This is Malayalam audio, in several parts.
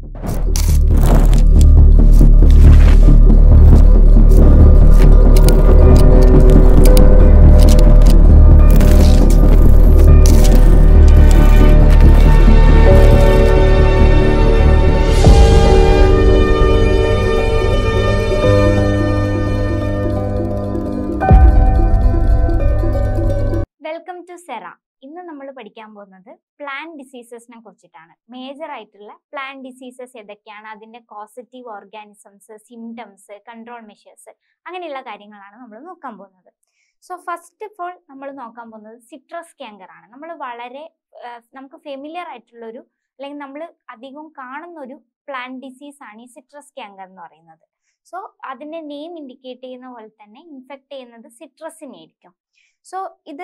വെൽക്കം ടു സെറ ഇന്ന് നമ്മൾ പഠിക്കാൻ പോകുന്നത് പ്ലാൻ ഡിസീസസിനെ കുറിച്ചിട്ടാണ് മേജർ ആയിട്ടുള്ള പ്ലാൻ ഡിസീസസ് ഏതൊക്കെയാണ് അതിന്റെ causative organisms symptoms control measures അങ്ങനെയുള്ള കാര്യങ്ങളാണ് നമ്മൾ നോക്കാൻ പോകുന്നത് സോ ഫസ്റ്റ് ഓഫ് ഓൾ നമ്മൾ നോക്കാൻ പോകുന്നത് സിട്രസ് ക്യാങ്കർ ആണ് നമ്മൾ വളരെ ആ, നമുക്ക് ഫെമിലിയർ ആയിട്ടുള്ള ഒരു അല്ലെങ്കിൽ നമ്മൾ അധികം കാണുന്ന ഒരു പ്ലാൻ ഡിസീസ് ആണ് ഈ സിട്രസ് ക്യാങ്കർ എന്ന് പറയുന്നത് സോ അതിന്റെ നെയിം ഇൻഡിക്കേറ്റ് ചെയ്യുന്ന പോലെ തന്നെ ഇൻഫെക്ട് ചെയ്യുന്നത് സിട്രസിനെ ആയിരിക്കും സോ ഇത്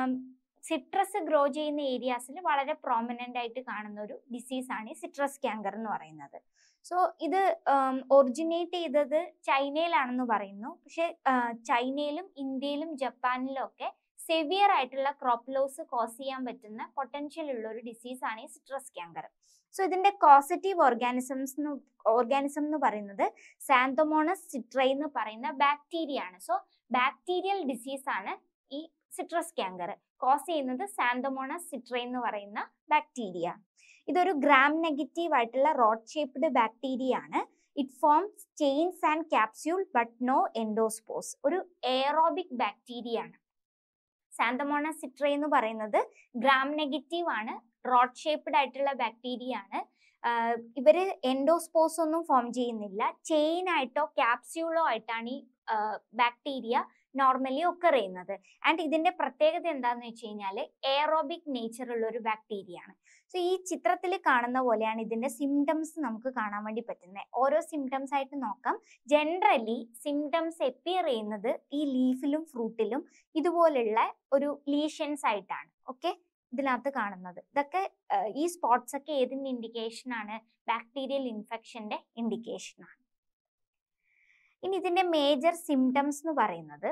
സിട്രസ് ഗ്രോ ചെയ്യുന്ന ഏരിയാസിൽ വളരെ പ്രോമിനന്റ് ആയിട്ട് കാണുന്ന ഒരു ഡിസീസ് ആണ് ഈ സിട്രസ് ക്യാങ്കർ എന്ന് പറയുന്നത് സോ ഇത് ഒറിജിനേറ്റ് ചെയ്തത് ചൈനയിലാണെന്ന് പറയുന്നു പക്ഷെ ചൈനയിലും ഇന്ത്യയിലും ജപ്പാനിലും ഒക്കെ സെവിയർ ആയിട്ടുള്ള ക്രോപ്പ് ലോസ് കോസ് ചെയ്യാൻ പറ്റുന്ന പൊട്ടൻഷ്യൽ ഉള്ള ഒരു ഡിസീസ് ആണ് ഈ സിട്രസ് ക്യാങ്കർ സോ ഇതിന്റെ കോസറ്റീവ് ഓർഗാനിസംസ് ഓർഗാനിസം എന്ന് പറയുന്നത് സാന്തോമോണസ് സിട്രൈ എന്ന് പറയുന്ന ബാക്ടീരിയ ആണ് സോ ബാക്ടീരിയൽ ഡിസീസ് ആണ് ഈ സിട്രസ് ക്യാങ്കർ കോസ് ചെയ്യുന്നത് സാന്തോമോണസ് സിട്രൈ എന്ന് പറയുന്ന ബാക്ടീരിയ ഇതൊരു ഗ്രാം നെഗറ്റീവ് ആയിട്ടുള്ള റോഡ് ഷേപ്ഡ് ബാക്ടീരിയ ആണ് it forms chains and capsule but no endospores ഒരു എയറോബിക് ബാക്ടീരിയ ആണ് സാന്തമോണസ് സിട്രൈ എന്ന് പറയുന്നത് ഗ്രാം നെഗറ്റീവ് ആണ് റോഡ് ഷേപ്ഡ് ആയിട്ടുള്ള ബാക്ടീരിയ ആണ് ആഹ് ഇവര് എൻഡോസ്പോസ് ഒന്നും ഫോം ചെയ്യുന്നില്ല ചെയിൻ ആയിട്ടോ ക്യാപ്സ്യൂളോ ആയിട്ടാണ് ഈ ബാക്ടീരിയ നോർമലി ഒക്കർ ചെയ്യുന്നത് ആൻഡ് ഇതിന്റെ പ്രത്യേകത എന്താണെന്ന് വെച്ച് കഴിഞ്ഞാൽ എയറോബിക് നേച്ചർ ഉള്ള ഒരു ബാക്ടീരിയ ആണ് സോ ഈ ചിത്രത്തിൽ കാണുന്ന പോലെയാണ് ഇതിന്റെ സിംറ്റംസ് നമുക്ക് കാണാൻ വേണ്ടി പറ്റുന്നത് ഓരോ സിംറ്റംസ് ആയിട്ട് നോക്കാം ജനറലി സിംറ്റംസ് എപ്പിയർ ചെയ്യുന്നത് ഈ ലീഫിലും ഫ്രൂട്ടിലും ഇതുപോലുള്ള ഒരു ലീഷൻസ് ആയിട്ടാണ് ഓക്കെ ഇതിനകത്ത് കാണുന്നത് ഇതൊക്കെ ആഹ് ഈ സ്പോട്ട്സ് ഒക്കെ ഏതിന്റെ ഇൻഡിക്കേഷൻ ആണ് ബാക്ടീരിയൽ ഇൻഫെക്ഷന്റെ ഇൻഡിക്കേഷൻ ആണ് ഇനി ഇതിന്റെ മേജർ സിംറ്റംസ് എന്ന് പറയുന്നത്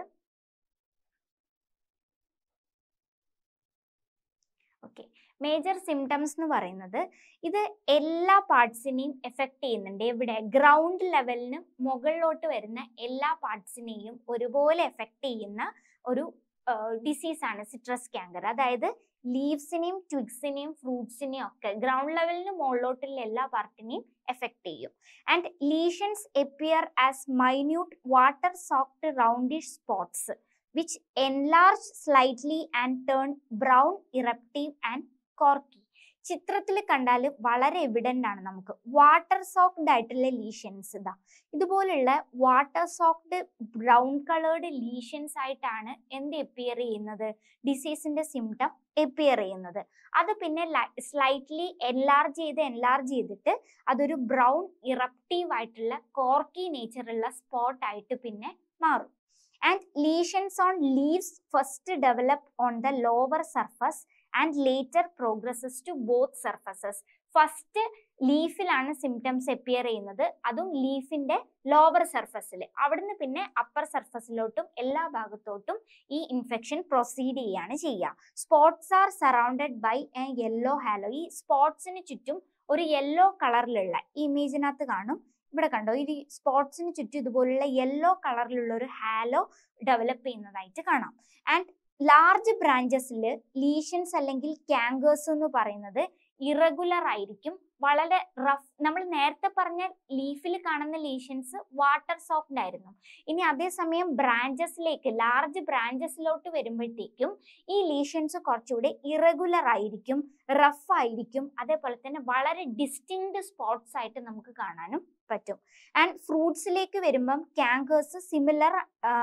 ഓക്കെ മേജർ സിംറ്റംസ് എന്ന് പറയുന്നത് ഇത് എല്ലാ പാർട്സിനെയും എഫക്ട് ചെയ്യുന്നുണ്ട് എവിടെ ഗ്രൗണ്ട് ലെവലിന് മുകളിലോട്ട് വരുന്ന എല്ലാ പാർട്സിനെയും ഒരുപോലെ എഫക്ട് ചെയ്യുന്ന ഒരു ഡിസീസ് ആണ് സിട്രസ് ക്യാങ്കർ അതായത് ലീവ്സിനെയും ട്വിഗ്സിനെയും ഫ്രൂട്ട്സിനെയും ഒക്കെ ഗ്രൗണ്ട് ലെവലിന് മുകളിലോട്ടുള്ള എല്ലാ പാർട്ടിനെയും എഫക്ട് ചെയ്യും and lesions appear as minute water soaked roundish spots which enlarge slightly and turn brown eruptive and corky ചിത്രത്തിൽ കണ്ടാൽ വളരെ എവിഡന്റ് ആണ് നമുക്ക് വാട്ടർ സോക്ഡ് ആയിട്ടുള്ള ലീഷൻസ് ഇതാ ഇതുപോലുള്ള water soaked brown coloured lesions ആയിട്ടാണ് എന്ത് എപ്പിയർ ചെയ്യുന്നത് ഡിസീസിന്റെ സിംറ്റം എപ്പിയർ ചെയ്യുന്നത് അത് പിന്നെ സ്ലൈറ്റ്ലി എൻലാർജ് ചെയ്ത് എൻലാർജ് ചെയ്തിട്ട് അതൊരു ബ്രൗൺ ഇറപ്റ്റീവ് ആയിട്ടുള്ള കോർക്കി നേച്ചറുള്ള സ്പോട്ട് ആയിട്ട് പിന്നെ മാറും and lesions on leaves first develop on the lower surface and later progresses to both surfaces first ലീഫിലാണ് സിംറ്റംസ് എപ്പിയർ ചെയ്യുന്നത് അതും ലീഫിന്റെ ലോവർ സർഫസിൽ അവിടുന്ന് പിന്നെ അപ്പർ സർഫസിലോട്ടും എല്ലാ ഭാഗത്തോട്ടും ഈ ഇൻഫെക്ഷൻ പ്രൊസീഡ് ചെയ്യാണ് ചെയ്യുക spots are surrounded by a yellow halo ഈ സ്പോട്ട്സിന് ചുറ്റും ഒരു യെല്ലോ കളറിലുള്ള ഈ ഇമേജിനകത്ത് കാണും ഇവിടെ കണ്ടോ ഈ സ്പോട്ട്സിന് ചുറ്റും ഇതുപോലുള്ള യെല്ലോ കളറിലുള്ള ഒരു ഹാലോ ഡെവലപ്പ് ചെയ്യുന്നതായിട്ട് കാണാം ആൻഡ് ലാർജ് ബ്രാഞ്ചസിൽ ലീഷൻസ് അല്ലെങ്കിൽ ക്യാങ്കേഴ്സ് എന്ന് പറയുന്നത് ഇറഗുലർ ആയിരിക്കും വളരെ റഫ് നമ്മൾ നേരത്തെ പറഞ്ഞ ലീഫിൽ കാണുന്ന ലീഷൻസ് വാട്ടർ സോക്ഡ് ആയിരുന്നു ഇനി അതേസമയം ബ്രാഞ്ചസിലേക്ക് ലാർജ് ബ്രാഞ്ചസിലോട്ട് വരുമ്പോഴത്തേക്കും ഈ ലീഷൻസ് കുറച്ചുകൂടി ഇറഗുലർ ആയിരിക്കും റഫ് ആയിരിക്കും അതേപോലെ തന്നെ വളരെ ഡിസ്റ്റിങ്ക്ട് സ്പോട്ട്സ് ആയിട്ട് നമുക്ക് കാണാനും പറ്റും ആൻഡ് ഫ്രൂട്ട്സിലേക്ക് വരുമ്പം ക്യാങ്കേഴ്സ് സിമിലർ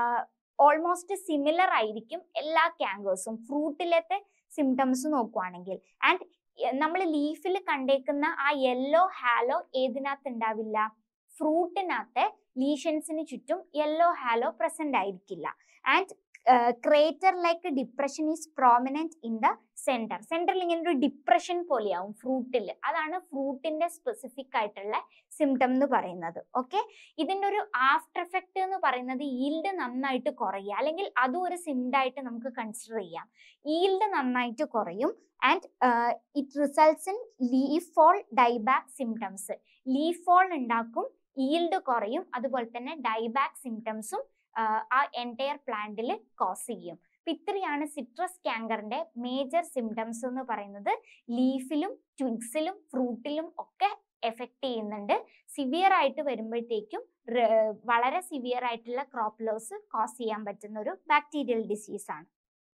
ഓൾമോസ്റ്റ് സിമിലർ ആയിരിക്കും എല്ലാ ക്യാങ്കേഴ്സും ഫ്രൂട്ടിലത്തെ സിംറ്റംസ് നോക്കുവാണെങ്കിൽ ആൻഡ് നമ്മൾ ലീഫിൽ കണ്ടേക്കുന്ന ആ യെല്ലോ ഹാലോ ഏതിനകത്ത് ഉണ്ടാവില്ല ഫ്രൂട്ടിനകത്തെ ലീഷൻസിന് ചുറ്റും യെല്ലോ ഹാലോ പ്രസന്റ് ആയിരിക്കില്ല and crater like depression is prominent in the centre സെന്ററിൽ ഇങ്ങനെ ഒരു ഡിപ്രഷൻ പോലെയാവും ഫ്രൂട്ടിൽ അതാണ് ഫ്രൂട്ടിന്റെ സ്പെസിഫിക് ആയിട്ടുള്ള സിംറ്റം എന്ന് പറയുന്നത് ഓക്കെ ഇതിന്റെ ഒരു ആഫ്റ്റർ എഫക്റ്റ് എന്ന് പറയുന്നത് ഈൽഡ് നന്നായിട്ട് കുറയുക അല്ലെങ്കിൽ അതും ഒരു സിംറ്റായിട്ട് നമുക്ക് കൺസിഡർ ചെയ്യാം ഈൽഡ് നന്നായിട്ട് കുറയും and it results in leaf fall dieback symptoms leaf fall ഉണ്ടാക്കും ഈൽഡ് കുറയും അതുപോലെ തന്നെ ഡൈബാക്ക് സിംറ്റംസും ആ എൻറ്റയർ പ്ലാന്റിൽ കോസ് ചെയ്യും അപ്പൊ ഇത്രയാണ് സിട്രസ് ക്യാങ്കറിന്റെ മേജർ സിംറ്റംസ് എന്ന് പറയുന്നത് ലീഫിലും ട്വിഗ്സിലും ഫ്രൂട്ടിലും ഒക്കെ എഫക്റ്റ് ചെയ്യുന്നുണ്ട് സിവിയർ ആയിട്ട് വരുമ്പോഴത്തേക്കും ര- വളരെ സിവിയർ ആയിട്ടുള്ള ക്രോപ്പ് ലോസ് കോസ് ചെയ്യാൻ പറ്റുന്ന ഒരു ബാക്ടീരിയൽ ഡിസീസ് ആണ്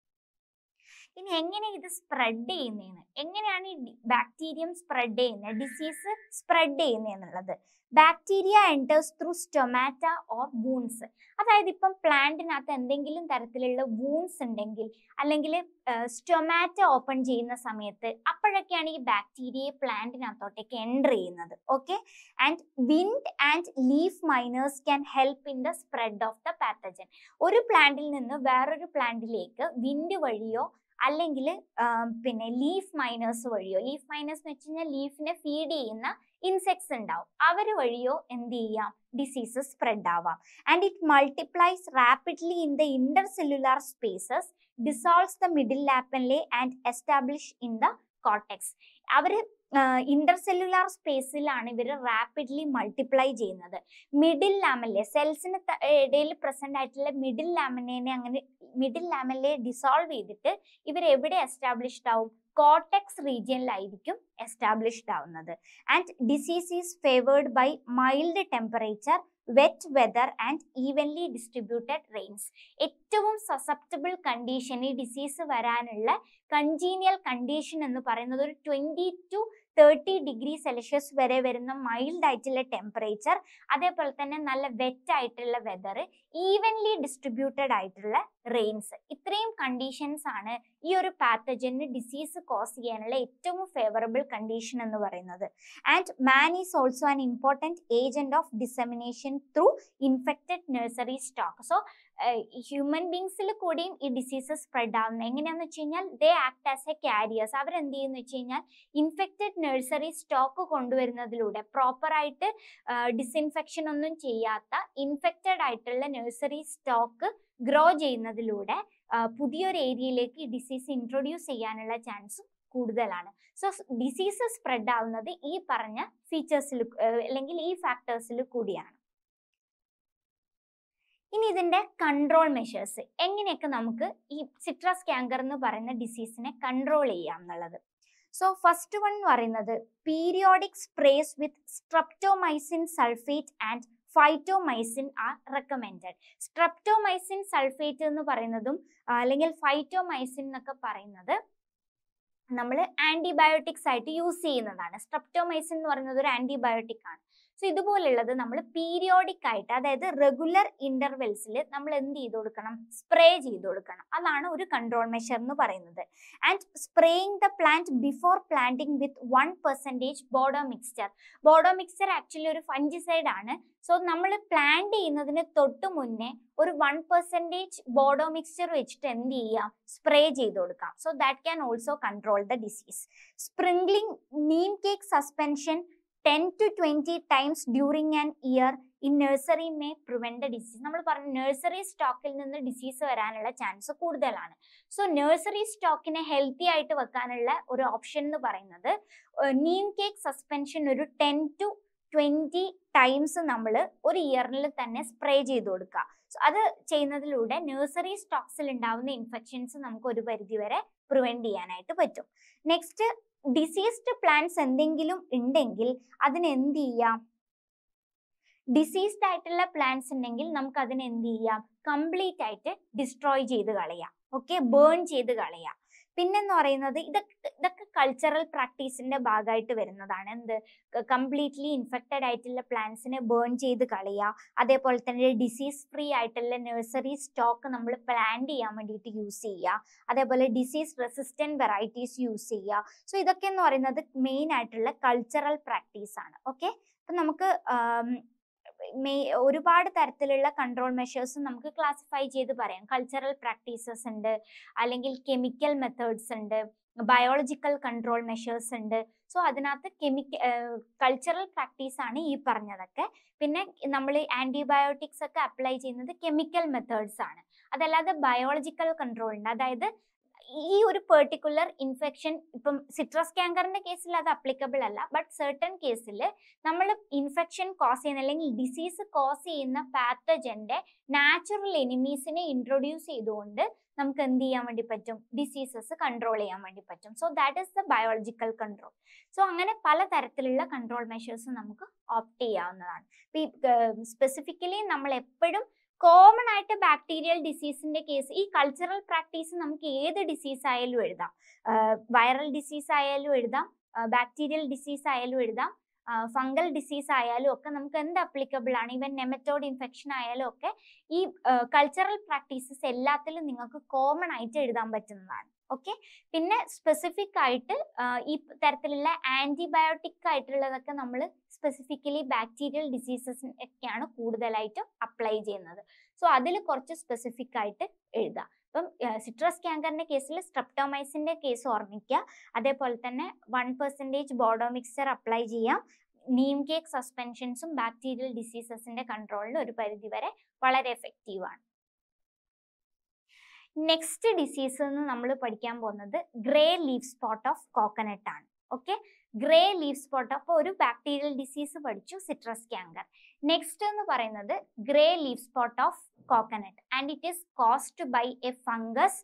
ഇനി എങ്ങനെ ഇത് സ്പ്രെഡ് ചെയ്യുന്നതെന്ന് എങ്ങനെയാണ് ഈ ബാക്ടീരിയം സ്പ്രെഡ് ചെയ്യുന്നത് ഡിസീസ് സ്പ്രെഡ് ചെയ്യുന്നതെന്നുള്ളത് bacteria enters through stomata or wounds അതായത് ഇപ്പം പ്ലാന്റിനകത്ത് എന്തെങ്കിലും തരത്തിലുള്ള വൂൺസ് ഉണ്ടെങ്കിൽ അല്ലെങ്കിൽ സ്റ്റൊമാറ്റ ഓപ്പൺ ചെയ്യുന്ന സമയത്ത് അപ്പോഴൊക്കെയാണ് ഈ ബാക്ടീരിയയെ പ്ലാന്റിനകത്തോട്ടേക്ക് എൻ്റർ ചെയ്യുന്നത് okay and wind and leaf miners can help in the spread of the pathogen ഒരു പ്ലാന്റിൽ നിന്ന് വേറൊരു പ്ലാന്റിലേക്ക് വിൻഡ് വഴിയോ അല്ലെങ്കിൽ പിന്നെ ലീഫ് മൈനേഴ്സ് വഴിയോ ലീഫ് മൈനേഴ്സ് എന്ന് വെച്ച് കഴിഞ്ഞാൽ ലീഫിനെ ഫീഡ് ചെയ്യുന്ന ഇൻസെക്ട്സ് ഉണ്ടാവും അവർ വഴിയോ എന്ത് ചെയ്യാം ഡിസീസസ് സ്പ്രെഡ് ആവാം and it multiplies rapidly in the intercellular spaces dissolves the middle lamellae and establish in the cortex അവർ ഇന്റർ സെല്ലുലാർ സ്പേസിലാണ് ഇവർ റാപ്പിഡ്ലി മൾട്ടിപ്ലൈ ചെയ്യുന്നത് മിഡിൽ ലാമല്ലേ സെൽസിന് ഇടയിൽ പ്രസന്റ് ആയിട്ടുള്ള മിഡിൽ ലാമിനെ അങ്ങനെ മിഡിൽ ലാമല്ലേ ഡിസോൾവ് ചെയ്തിട്ട് ഇവർ എവിടെ എസ്റ്റാബ്ലിഷ്ഡ് ആവും കോർട്ടെക്സ് റീജിയനിലായിരിക്കും എസ്റ്റാബ്ലിഷ്ഡ് ആവുന്നത് and disease is favoured by mild temperature wet weather and evenly distributed rains ഏറ്റവും സസെപ്റ്റബിൾ കണ്ടീഷൻ ഈ ഡിസീസ് വരാനുള്ള കൺജീനിയൽ കണ്ടീഷൻ എന്ന് പറയുന്നത് ഒരു twenty two thirty degree celsius വരെ വരുന്ന മൈൽഡ് ആയിട്ടുള്ള ടെമ്പറേച്ചർ അതേപോലെ തന്നെ നല്ല വെറ്റ് ആയിട്ടുള്ള വെതർ ഈവൻലി ഡിസ്ട്രിബ്യൂട്ടഡ് ആയിട്ടുള്ള റെയിൻസ് ഇത്രയും കണ്ടീഷൻസ് ആണ് ഈ ഒരു പാത്തജന് ഡിസീസ് കോസ് ചെയ്യാനുള്ള ഏറ്റവും ഫേവറബിൾ കണ്ടീഷൻ എന്ന് പറയുന്നത് and man is also an important agent of dissemination through infected nursery stock so human ബീങ്സിൽ കൂടിയും ഈ ഡിസീസ് സ്പ്രെഡ് ആവുന്നത് എങ്ങനെയാന്ന് വെച്ച് കഴിഞ്ഞാൽ they act as a carriers അവരെന്ത് ചെയ്യുന്നു വെച്ച് കഴിഞ്ഞാൽ ഇൻഫെക്റ്റഡ് നഴ്സറി സ്റ്റോക്ക് കൊണ്ടുവരുന്നതിലൂടെ പ്രോപ്പറായിട്ട് ഡിസിൻഫെക്ഷൻ ഒന്നും ചെയ്യാത്ത ഇൻഫെക്റ്റഡ് ആയിട്ടുള്ള നഴ്സറി സ്റ്റോക്ക് ഗ്രോ ചെയ്യുന്നതിലൂടെ ആ, പുതിയൊരു ഏരിയയിലേക്ക് ഈ ഡിസീസ് ഇൻട്രൊഡ്യൂസ് ചെയ്യാനുള്ള ചാൻസും കൂടുതലാണ് സോ ഡിസീസ് സ്പ്രെഡ് ആവുന്നത് ഈ പറഞ്ഞ ഫീച്ചേഴ്സിൽ അല്ലെങ്കിൽ ഈ ഫാക്ടേഴ്സിൽ കൂടിയാണ് ഇനി ഇതിന്റെ കൺട്രോൾ മെഷേഴ്സ് എങ്ങനെയൊക്കെ നമുക്ക് ഈ സിട്രസ് ക്യാങ്കർ എന്ന് പറയുന്ന ഡിസീസിനെ കൺട്രോൾ ചെയ്യാം എന്നുള്ളത് സോ ഫസ്റ്റ് വൺ എന്ന് പറയുന്നത് periodic sprays with streptomycin sulphate and phytomycin are recommended streptomycin sulphate എന്ന് പറയുന്നതും ആ, അല്ലെങ്കിൽ ഫൈറ്റോമൈസിൻ എന്നൊക്കെ പറയുന്നത് നമ്മൾ ആന്റിബയോട്ടിക്സ് ആയിട്ട് യൂസ് ചെയ്യുന്നതാണ് സ്ട്രപ്റ്റോമൈസിൻ എന്ന് പറയുന്നത് ഒരു ആന്റിബയോട്ടിക് ആണ് സോ ഇതുപോലുള്ളത് നമ്മൾ പീരിയോഡിക് ആയിട്ട് അതായത് റെഗുലർ ഇന്റർവെൽസിൽ നമ്മൾ എന്ത് ചെയ്ത് കൊടുക്കണം സ്പ്രേ ചെയ്ത് കൊടുക്കണം അതാണ് ഒരു കൺട്രോൾ മെഷർ എന്ന് പറയുന്നത് and spraying the plant before planting with one percentage Bodo mixture Bodo mixture actually ഒരു ഫംഗിസൈഡ് ആണ് സോ നമ്മൾ പ്ലാന്റ് ചെയ്യുന്നതിന് തൊട്ട് മുന്നേ ഒരു വൺ പെർസെൻറ്റേജ് ബോഡോ മിക്സ്ചർ വെച്ചിട്ട് എന്ത് ചെയ്യാം സ്പ്രേ ചെയ്ത് കൊടുക്കാം so that can also control the disease sprinkling neem cake suspension ten to twenty times during an year in nursery may prevent the disease നമ്മൾ പറഞ്ഞു നഴ്സറി സ്റ്റോക്കിൽ നിന്ന് ഡിസീസ് വരാനുള്ള ചാൻസ് കൂടുതലാണ് സോ നഴ്സറി സ്റ്റോക്കിനെ ഹെൽത്തി ആയിട്ട് വെക്കാനുള്ള ഒരു ഓപ്ഷൻ എന്ന് പറയുന്നത് നീം കേക്ക് സസ്പെൻഷൻ ഒരു ടെൻ ടു ട്വൻറ്റി ടൈംസ് നമ്മൾ ഒരു ഇയറിൽ തന്നെ സ്പ്രേ ചെയ്ത് കൊടുക്കുക സോ അത് ചെയ്യുന്നതിലൂടെ നഴ്സറി സ്റ്റോക്സിൽ ഉണ്ടാവുന്ന ഇൻഫെക്ഷൻസ് നമുക്ക് ഒരു പരിധി വരെ പ്രിവെന്റ് ചെയ്യാനായിട്ട് പറ്റും നെക്സ്റ്റ് ഡിസീസ്ഡ് പ്ലാന്റ്സ് എന്തെങ്കിലും ഉണ്ടെങ്കിൽ അതിന് എന്ത് ചെയ്യാം ഡിസീസ്ഡ് ആയിട്ടുള്ള പ്ലാന്റ്സ് ഉണ്ടെങ്കിൽ നമുക്ക് അതിനെ എന്ത് ചെയ്യാം കംപ്ലീറ്റ് ആയിട്ട് ഡിസ്ട്രോയ് ചെയ്ത് കളയാം ഓക്കെ ബേൺ ചെയ്ത് കളയാം പിന്നെന്ന് പറയുന്നത് ഇതൊക്കെ ഇതൊക്കെ കൾച്ചറൽ പ്രാക്ടീസിന്റെ ഭാഗമായിട്ട് വരുന്നതാണ് എന്ത് കംപ്ലീറ്റ്ലി ഇൻഫെക്റ്റഡ് ആയിട്ടുള്ള പ്ലാന്റ്സിനെ ബേൺ ചെയ്ത് കളയുക അതേപോലെ തന്നെ ഡിസീസ് ഫ്രീ ആയിട്ടുള്ള നഴ്സറി സ്റ്റോക്ക് നമ്മൾ പ്ലാൻ ചെയ്യാൻ വേണ്ടിയിട്ട് യൂസ് ചെയ്യുക അതേപോലെ ഡിസീസ് റെസിസ്റ്റന്റ് വെറൈറ്റീസ് യൂസ് ചെയ്യുക സോ ഇതൊക്കെ എന്ന് പറയുന്നത് മെയിൻ ആയിട്ടുള്ള കൾച്ചറൽ പ്രാക്ടീസ് ആണ് ഓക്കെ അപ്പം നമുക്ക് ആം, മെയ് ഒരുപാട് തരത്തിലുള്ള കൺട്രോൾ മെഷേഴ്സ് നമുക്ക് ക്ലാസിഫൈ ചെയ്ത് പറയാം കൾച്ചറൽ പ്രാക്ടീസസ് ഉണ്ട് അല്ലെങ്കിൽ കെമിക്കൽ മെത്തേഡ്സ് ഉണ്ട് ബയോളജിക്കൽ കൺട്രോൾ മെഷേഴ്സ് ഉണ്ട് സോ അതിനകത്ത് കെമിക്ക കൾച്ചറൽ പ്രാക്ടീസ് ആണ് ഈ പറഞ്ഞതൊക്കെ പിന്നെ നമ്മൾ ആന്റിബയോട്ടിക്സ് ഒക്കെ അപ്ലൈ ചെയ്യുന്നത് കെമിക്കൽ മെത്തേഡ്സ് ആണ് അതല്ലാതെ ബയോളജിക്കൽ കൺട്രോൾ ഉണ്ട് അതായത് ഈ ഒരു പെർട്ടിക്കുലർ ഇൻഫെക്ഷൻ ഇപ്പം സിട്രസ് ക്യാങ്കറിന്റെ കേസിൽ അത് അപ്ലിക്കബിൾ അല്ല ബട്ട് സർട്ടൺ കേസിൽ നമ്മൾ ഇൻഫെക്ഷൻ കോസ് ചെയ്യുന്ന അല്ലെങ്കിൽ ഡിസീസ് കോസ് ചെയ്യുന്ന പാത്തജന്റെ നാച്ചുറൽ എനിമീസിനെ ഇൻട്രൊഡ്യൂസ് ചെയ്തുകൊണ്ട് നമുക്ക് എന്ത് ചെയ്യാൻ വേണ്ടി പറ്റും ഡിസീസസ് കൺട്രോൾ ചെയ്യാൻ വേണ്ടി പറ്റും so that is the biological control so അങ്ങനെ പല തരത്തിലുള്ള കൺട്രോൾ മെഷേഴ്സ് നമുക്ക് ഓപ്റ്റ് ചെയ്യാവുന്നതാണ് സ്പെസിഫിക്കലി നമ്മൾ എപ്പോഴും കോമൺ ആയിട്ട് ബാക്ടീരിയൽ ഡിസീസിന്റെ കേസ് ഈ കൾച്ചറൽ പ്രാക്ടീസ് നമുക്ക് ഏത് ഡിസീസ് ആയാലും എഴുതാം വൈറൽ ഡിസീസ് ആയാലും എഴുതാം ബാക്ടീരിയൽ ഡിസീസ് ആയാലും എഴുതാം ഫംഗൽ ഡിസീസ് ആയാലും ഒക്കെ നമുക്ക് എന്ത് അപ്ലിക്കബിൾ ആണ് ഈവൻ നെമറ്റോഡ് ഇൻഫെക്ഷൻ ആയാലും ഒക്കെ ഈ കൾച്ചറൽ പ്രാക്ടീസസ് എല്ലാത്തിലും നിങ്ങൾക്ക് കോമൺ ആയിട്ട് എഴുതാൻ പറ്റുന്നതാണ് ഓക്കെ പിന്നെ സ്പെസിഫിക് ആയിട്ട് ആ, ഈ തരത്തിലുള്ള ആന്റിബയോട്ടിക് ആയിട്ടുള്ളതൊക്കെ നമ്മൾ സ്പെസിഫിക്കലി ബാക്ടീരിയൽ ഡിസീസസ് ഒക്കെയാണ് കൂടുതലായിട്ടും അപ്ലൈ ചെയ്യുന്നത് സോ അതിൽ കുറച്ച് സ്പെസിഫിക് ആയിട്ട് എഴുതാം ഇപ്പം സിട്രസ് ക്യാങ്കറിന്റെ കേസിൽ സ്ട്രെപ്റ്റോമൈസിന്റെ കേസ് ഓർമ്മിക്കുക അതേപോലെ തന്നെ വൺ പെർസെൻറ്റേജ് ബോഡോ മിക്സർ അപ്ലൈ ചെയ്യാം നീം കേക്ക് സസ്പെൻഷൻസും ബാക്ടീരിയൽ ഡിസീസസിന്റെ കൺട്രോളിൽ ഒരു പരിധി വരെ വളരെ എഫക്റ്റീവ് ആണ് നെക്സ്റ്റ് ഡിസീസ് എന്ന് നമ്മൾ പഠിക്കാൻ പോകുന്നത് grey leaf spot of coconut ആണ് ഓക്കെ ഗ്രേ ലീഫ് സ്പോട്ട് അപ്പോൾ ഒരു ബാക്ടീരിയൽ ഡിസീസ് പഠിച്ചു സിട്രസ് ക്യാങ്കർ നെക്സ്റ്റ് എന്ന് പറയുന്നത് grey leaf spot of coconut and it is caused by a fungus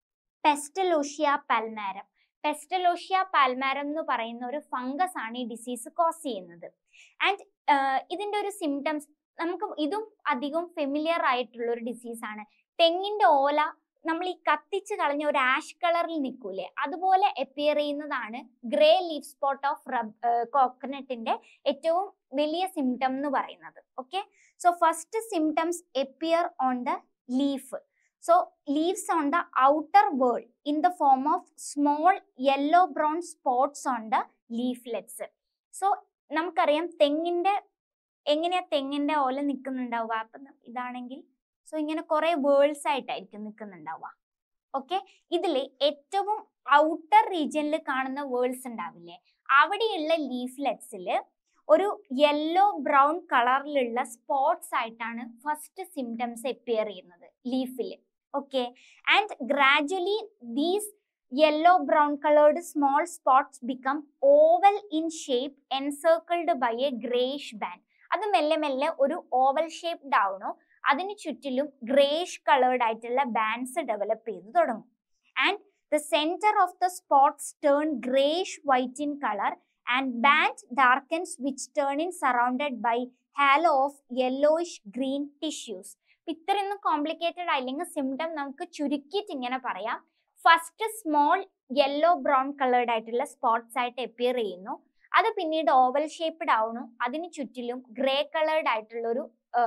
Pestalotia palmarum Pestalotia palmarum എന്ന് പറയുന്ന ഒരു ഫംഗസ് ആണ് ഈ ഡിസീസ് കോസ് ചെയ്യുന്നത് ആൻഡ് ഇതിന്റെ ഒരു സിംറ്റംസ് നമുക്ക് ഇതും അധികം ഫെമിലിയർ ആയിട്ടുള്ള ഒരു ഡിസീസ് ആണ് തെങ്ങിന്റെ ഓല നമ്മൾ ഈ കത്തിച്ച് കളഞ്ഞ ഒരു ആഷ് കളറിൽ നിൽക്കൂലേ അതുപോലെ എപ്പിയർ ചെയ്യുന്നതാണ് ഗ്രേ ലീഫ് സ്പോട്ട് ഓഫ് റബ് കോക്കനട്ടിന്റെ ഏറ്റവും വലിയ സിംറ്റം എന്ന് പറയുന്നത് okay so first symptoms appear on the leaf so leaves on the outer whorl in the form of small yellow brown spots on the leaflets so നമുക്കറിയാം തെങ്ങിന്റെ എങ്ങനെയാ തെങ്ങിന്റെ ഓല നിൽക്കുന്നുണ്ടാവുക അപ്പൊ ന- ഇതാണെങ്കിൽ സോ ഇങ്ങനെ കുറെ വേൾഡ്സ് ആയിട്ടായിരിക്കും നിൽക്കുന്നുണ്ടാവുക ഓക്കെ ഇതിൽ ഏറ്റവും ഔട്ടർ റീജിയനിൽ കാണുന്ന വേൾഡ്സ് ഉണ്ടാവില്ലേ അവിടെയുള്ള ലീഫ്ലെറ്റ്സിൽ ഒരു യെല്ലോ ബ്രൗൺ കളറിലുള്ള സ്പോട്ട്സ് ആയിട്ടാണ് ഫസ്റ്റ് സിംറ്റംസ് എപ്പിയർ ചെയ്യുന്നത് ലീഫിൽ okay and gradually these yellow brown coloured small spots become oval in shape encircled by a greyish band അത് മെല്ലെ മെല്ലെ ഒരു ഓവൽ ഷേപ്ഡ് ആവണോ അതിന് ചുറ്റിലും ഗ്രേഷ് കളേർഡ് ആയിട്ടുള്ള ബാൻഡ്സ് ഡെവലപ്പ് ചെയ്ത് തുടങ്ങും and the centre of the spots turn greyish white in colour and band darkens which turn in surrounded by halo of yellowish green tissues ഇത്രയൊന്നും കോംപ്ലിക്കേറ്റഡ് ആയില്ലെങ്കിൽ സിംറ്റം നമുക്ക് ചുരുക്കിയിട്ട് ഇങ്ങനെ പറയാം first small yellow brown coloured ആയിട്ടുള്ള സ്പോട്ട്സ് ആയിട്ട് എപ്പിയർ ചെയ്യുന്നു അത് പിന്നീട് ഓവൽ ഷേപ്ഡ് ആവുന്നു അതിന് ചുറ്റിലും ഗ്രേ കളേർഡ് ആയിട്ടുള്ള ഒരു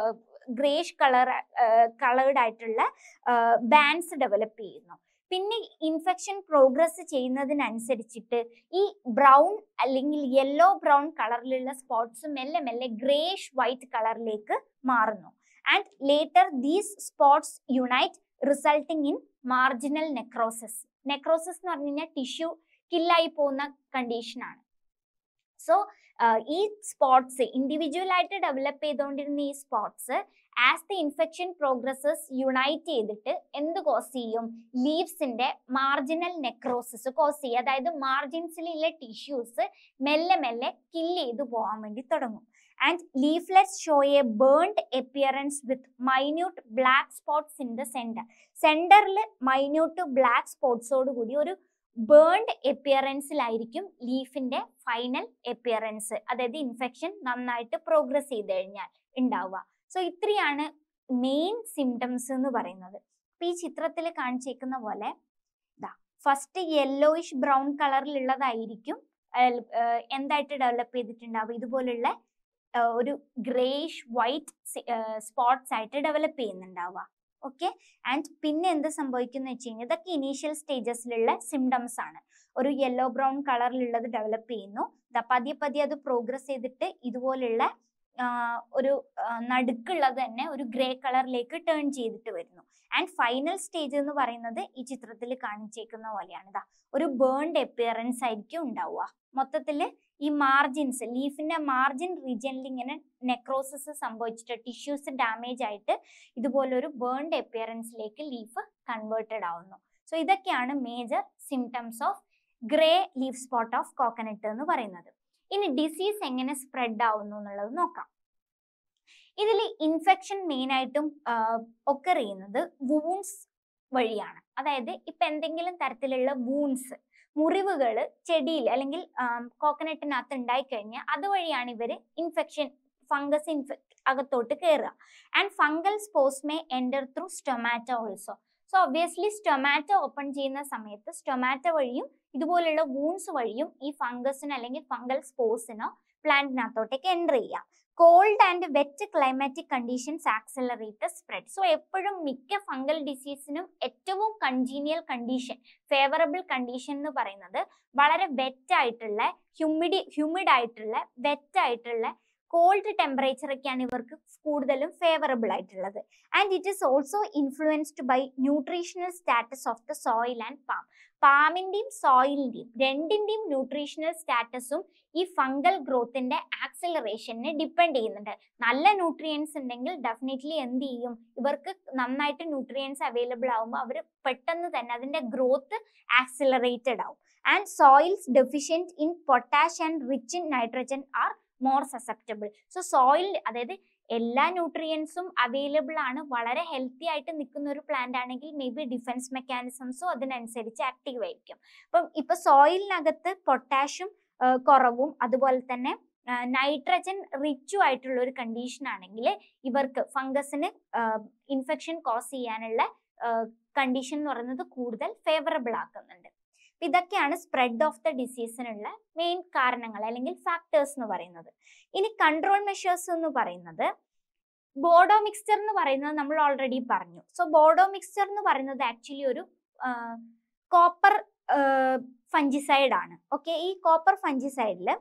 ഗ്രേഷ് കളർ കളേർഡ് ആയിട്ടുള്ള ബാൻഡ്സ് ഡെവലപ്പ് ചെയ്യുന്നു പിന്നെ ഇൻഫെക്ഷൻ പ്രോഗ്രസ് ചെയ്യുന്നതിനനുസരിച്ചിട്ട് ഈ ബ്രൗൺ അല്ലെങ്കിൽ യെല്ലോ ബ്രൗൺ കളറിലുള്ള സ്പോട്ട്സ് മെല്ലെ മെല്ലെ ഗ്രേഷ് വൈറ്റ് കളറിലേക്ക് മാറുന്നു and later these spots unite resulting in marginal necrosis necrosis എന്ന് പറഞ്ഞു കഴിഞ്ഞാൽ ടിഷ്യൂ കില്ലായി പോകുന്ന കണ്ടീഷനാണ് സോ ഈ സ്പോട്ട്സ് ഇൻഡിവിജ്വൽ ആയിട്ട് ഡെവലപ്പ് ചെയ്തുകൊണ്ടിരുന്ന ഈ spots as the infection progresses unite ചെയ്തിട്ട് എന്ത് കോസ് ചെയ്യും ലീവ്സിന്റെ മാർജിനൽ നെക്രോസിസ് കോസ് ചെയ്യും അതായത് മാർജിൻസിലുള്ള ടിഷ്യൂസ് മെല്ലെ മെല്ലെ കില്ല് ചെയ്ത് പോകാൻ വേണ്ടി തുടങ്ങും and leaflets show a burned appearance with minute black spots in the centre സെന്ററിൽ മൈന്യൂട്ട് ബ്ലാക്ക് സ്പോട്ട്സോട് കൂടി ഒരു ബേൺഡ് എപ്പിയറൻസിലായിരിക്കും ലീഫിന്റെ ഫൈനൽ എപ്പിയറൻസ് അതായത് ഇൻഫെക്ഷൻ നന്നായിട്ട് പ്രോഗ്രസ് ചെയ്ത് കഴിഞ്ഞാൽ ഉണ്ടാവുക സോ ഇത്രയാണ് മെയിൻ സിംറ്റംസ് എന്ന് പറയുന്നത് അപ്പൊ ഈ ചിത്രത്തിൽ കാണിച്ചേക്കുന്ന പോലെ ഇതാ ഫസ്റ്റ് യെല്ലോയിഷ് ബ്രൗൺ കളറിലുള്ളതായിരിക്കും എന്തായിട്ട് ഡെവലപ്പ് ചെയ്തിട്ടുണ്ടാവുക ഇതുപോലുള്ള ആ, ഒരു ഗ്രേഷ് വൈറ്റ് സ്പോട്ട്സ് ആയിട്ട് ഡെവലപ്പ് ചെയ്യുന്നുണ്ടാവുക ഓക്കെ ആൻഡ് പിന്നെ എന്ത് സംഭവിക്കുന്ന വെച്ച് കഴിഞ്ഞാൽ ഇതൊക്കെ ഇനീഷ്യൽ സ്റ്റേജസിലുള്ള സിംറ്റംസ് ആണ് ഒരു യെല്ലോ ബ്രൗൺ കളറിലുള്ളത് ഡെവലപ്പ് ചെയ്യുന്നു ദാ പതിയെ പതിയെ അത് പ്രോഗ്രസ് ചെയ്തിട്ട് ഇതുപോലുള്ള ആ, ഒരു ആ, നടുക്കുള്ളത് തന്നെ ഒരു ഗ്രേ കളറിലേക്ക് ടേൺ ചെയ്തിട്ട് വരുന്നു ആൻഡ് ഫൈനൽ സ്റ്റേജ് എന്ന് പറയുന്നത് ഈ ചിത്രത്തിൽ കാണിച്ചേക്കുന്ന പോലെയാണ് ഇതാ ഒരു ബേൺഡ് എപ്പിയറൻസ് ആയിരിക്കും ഉണ്ടാവുക മൊത്തത്തിൽ ഈ മാർജിൻസ് ലീഫിന്റെ മാർജിൻ റീജിയനിൽ ഇങ്ങനെ നെക്രോസിസ് സംഭവിച്ചിട്ട് ടിഷ്യൂസ് ഡാമേജ് ആയിട്ട് ഇതുപോലൊരു ബേൺഡ് എപ്പിയറൻസിലേക്ക് ലീഫ് കൺവേർട്ടഡ് ആവുന്നു സോ ഇതൊക്കെയാണ് major symptoms of grey leaf spot of coconut എന്ന് പറയുന്നത് ഇനി ഡിസീസ് എങ്ങനെ സ്പ്രെഡ് ആവുന്നു എന്നുള്ളത് നോക്കാം ഇതിൽ ഇൻഫെക്ഷൻ മെയിൻ ആയിട്ടും ഒക്കർ ചെയ്യുന്നത് വൂൺസ് വഴിയാണ് അതായത് ഇപ്പൊ എന്തെങ്കിലും തരത്തിലുള്ള വൂൺസ് മുറിവുകൾ ചെടിയിൽ അല്ലെങ്കിൽ കോക്കനട്ടിനകത്ത് ഉണ്ടായി കഴിഞ്ഞാൽ അതുവഴിയാണ് ഇവർ ഇൻഫെക്ഷൻ ഫംഗസ് ഇൻഫെ അകത്തോട്ട് കയറുക and fungal spores may enter through stomata also so obviously stomata open ചെയ്യുന്ന സമയത്ത് സ്റ്റൊമാറ്റോ വഴിയും ഇതുപോലുള്ള വൂൺസ് വഴിയും ഈ ഫംഗസിന് അല്ലെങ്കിൽ ഫംഗൽ സ്പോസിനോ പ്ലാന്റിനകത്തോട്ടേക്ക് എൻ്റർ ചെയ്യാം cold and wet climatic conditions accelerate spread so എപ്പോഴും മിക്ക ഫംഗൽ ഡിസീസിനും ഏറ്റവും കൺജീനിയൽ കണ്ടീഷൻ ഫേവറബിൾ കണ്ടീഷൻ എന്ന് പറയുന്നത് വളരെ വെറ്റ് ആയിട്ടുള്ള ഹ്യൂമിഡി ഹ്യൂമിഡ് ആയിട്ടുള്ള വെറ്റ് ആയിട്ടുള്ള കോൾഡ് ടെമ്പറേച്ചർ ഒക്കെയാണ് ഇവർക്ക് കൂടുതലും ഫേവറബിൾ ആയിട്ടുള്ളത് and it is also influenced by nutritional status of the soil and palm പാമിന്റെയും സോയിലിന്റെയും രണ്ടിന്റെയും ന്യൂട്രീഷണൽ സ്റ്റാറ്റസും ഈ ഫംഗൽ ഗ്രോത്തിന്റെ ആക്സിലറേഷനെ ഡിപ്പെൻഡ് ചെയ്യുന്നുണ്ട് നല്ല ന്യൂട്രിയൻസ് ഉണ്ടെങ്കിൽ ഡെഫിനറ്റ്ലി എന്ത് ചെയ്യും ഇവർക്ക് നന്നായിട്ട് ന്യൂട്രിയൻസ് അവൈലബിൾ ആകുമ്പോൾ അവർ പെട്ടെന്ന് തന്നെ അതിന്റെ ഗ്രോത്ത് ആക്സിലറേറ്റഡ് ആവും and soils deficient in potash and rich in nitrogen are more susceptible so soil അതായത് എല്ലാ ന്യൂട്രിയൻസും അവൈലബിൾ ആണ് വളരെ ഹെൽത്തി ആയിട്ട് നിൽക്കുന്ന ഒരു പ്ലാന്റ് ആണെങ്കിൽ മേ ബി ഡിഫൻസ് മെക്കാനിസംസും അതിനനുസരിച്ച് ആക്റ്റീവ് ആയിരിക്കും അപ്പം ഇപ്പൊ സോയിലിനകത്ത് പൊട്ടാഷ്യം കുറവും അതുപോലെ തന്നെ നൈട്രജൻ റിച്ചും ആയിട്ടുള്ള ഒരു കണ്ടീഷൻ ആണെങ്കിൽ ഇവർക്ക് ഫംഗസിന് ഇൻഫെക്ഷൻ കോസ് ചെയ്യാനുള്ള കണ്ടീഷൻ എന്ന് പറയുന്നത് കൂടുതൽ ഫേവറബിൾ ആക്കുന്നുണ്ട് ഇതൊക്കെയാണ് സ്പ്രെഡ് ഓഫ് ദ ഡിസീസിനുള്ള മെയിൻ കാരണങ്ങൾ അല്ലെങ്കിൽ ഫാക്ടേഴ്സ് എന്ന് പറയുന്നത് ഇനി കൺട്രോൾ മെഷേഴ്സ് എന്ന് പറയുന്നത് ബോഡോ മിക്സ്ചർ എന്ന് പറയുന്നത് നമ്മൾ ഓൾറെഡി പറഞ്ഞു സോ ബോഡോ മിക്സ്ചർ എന്ന് പറയുന്നത് ആക്ച്വലി ഒരു കോപ്പർ ഫഞ്ചിസൈഡ് ആണ് ഓക്കെ ഈ കോപ്പർ ഫഞ്ചിസൈഡിൽ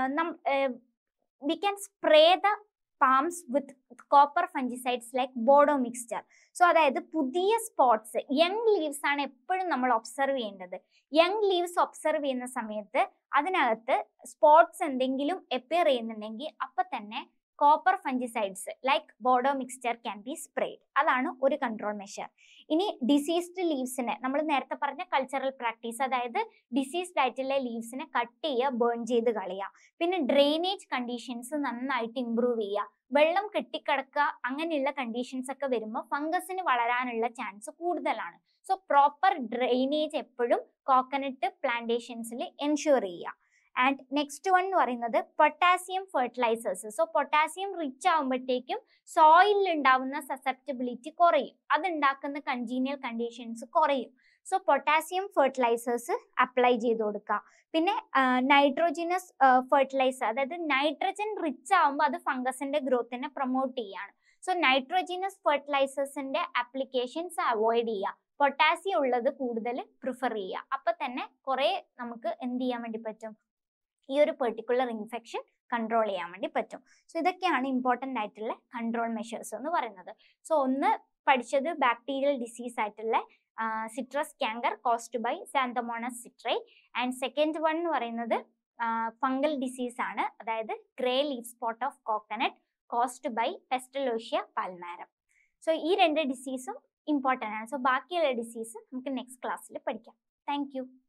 we can spray the palms with copper fungicides like ബോഡോ മിക്സ്ചർ സോ അതായത് പുതിയ സ്പോട്സ് യങ് ലീവ്സ് ആണ് എപ്പോഴും നമ്മൾ ഒബ്സർവ് ചെയ്യേണ്ടത് യങ് ലീവ്സ് ഒബ്സർവ് ചെയ്യുന്ന സമയത്ത് അതിനകത്ത് സ്പോട്സ് എന്തെങ്കിലും എപ്പിയർ ചെയ്യുന്നുണ്ടെങ്കിൽ അപ്പൊ തന്നെ കോപ്പർ ഫഞ്ചിസൈഡ്സ് ലൈക്ക് ബോഡോ മിക്സ്ചർ ക്യാൻ ബി സ്പ്രേഡ് അതാണ് ഒരു കൺട്രോൾ മെഷർ ഇനി ഡിസീസ്ഡ് ലീവ്സിനെ നമ്മൾ നേരത്തെ പറഞ്ഞ കൾച്ചറൽ പ്രാക്ടീസ് അതായത് ഡിസീസ്ഡ് ആയിട്ടുള്ള ലീവ്സിനെ കട്ട് ചെയ്യുക ബേൺ ചെയ്ത് കളയുക പിന്നെ ഡ്രെയിനേജ് കണ്ടീഷൻസ് നന്നായിട്ട് ഇമ്പ്രൂവ് ചെയ്യുക വെള്ളം കെട്ടിക്കിടക്കുക അങ്ങനെയുള്ള കണ്ടീഷൻസ് ഒക്കെ വരുമ്പോൾ ഫംഗസിന് വളരാനുള്ള ചാൻസ് കൂടുതലാണ് സോ പ്രോപ്പർ ഡ്രെയിനേജ് എപ്പോഴും കോക്കനട്ട് പ്ലാന്റേഷൻസിൽ എൻഷുർ ചെയ്യുക ആൻഡ് നെക്സ്റ്റ് വൺ എന്ന് പറയുന്നത് potassium fertilisers so potassium rich ആകുമ്പോഴത്തേക്കും സോയിലിൽ ഉണ്ടാവുന്ന സസെപ്റ്റബിലിറ്റി കുറയും അതുണ്ടാക്കുന്ന കൺജീനിയൽ കണ്ടീഷൻസ് കുറയും സോ പൊട്ടാസ്യം ഫെർട്ടിലൈസേഴ്സ് അപ്ലൈ ചെയ്ത് കൊടുക്കുക പിന്നെ നൈട്രോജിനസ് ഫെർട്ടിലൈസർ അതായത് നൈട്രജൻ റിച്ച് ആകുമ്പോൾ അത് ഫംഗസിന്റെ ഗ്രോത്തിനെ പ്രൊമോട്ട് ചെയ്യാണ് സോ നൈട്രോജിനസ് ഫെർട്ടിലൈസേഴ്സിന്റെ ആപ്ലിക്കേഷൻസ് അവോയ്ഡ് ചെയ്യുക പൊട്ടാസ്യം ഉള്ളത് കൂടുതൽ പ്രിഫർ ചെയ്യുക അപ്പൊ തന്നെ കുറെ നമുക്ക് എന്ത് ചെയ്യാൻ വേണ്ടി പറ്റും ഈ ഒരു പെർട്ടിക്കുലർ ഇൻഫെക്ഷൻ കൺട്രോൾ ചെയ്യാൻ വേണ്ടി പറ്റും സോ ഇതൊക്കെയാണ് ഇമ്പോർട്ടൻ്റ് ആയിട്ടുള്ള കൺട്രോൾ മെഷേഴ്സ് എന്ന് പറയുന്നത് സോ ഒന്ന് പഠിച്ചത് ബാക്ടീരിയൽ ഡിസീസ് ആയിട്ടുള്ള citrus canker caused by Xanthomonas citri and second one എന്ന് പറയുന്നത് ഫംഗൽ ഡിസീസ് ആണ് അതായത് grey leaf spot of coconut caused by Pestalotia palmarum so ഈ രണ്ട് ഡിസീസും ഇമ്പോർട്ടൻ്റ് ആണ് സോ ബാക്കിയുള്ള ഡിസീസ് നമുക്ക് നെക്സ്റ്റ് ക്ലാസ്സിൽ പഠിക്കാം താങ്ക്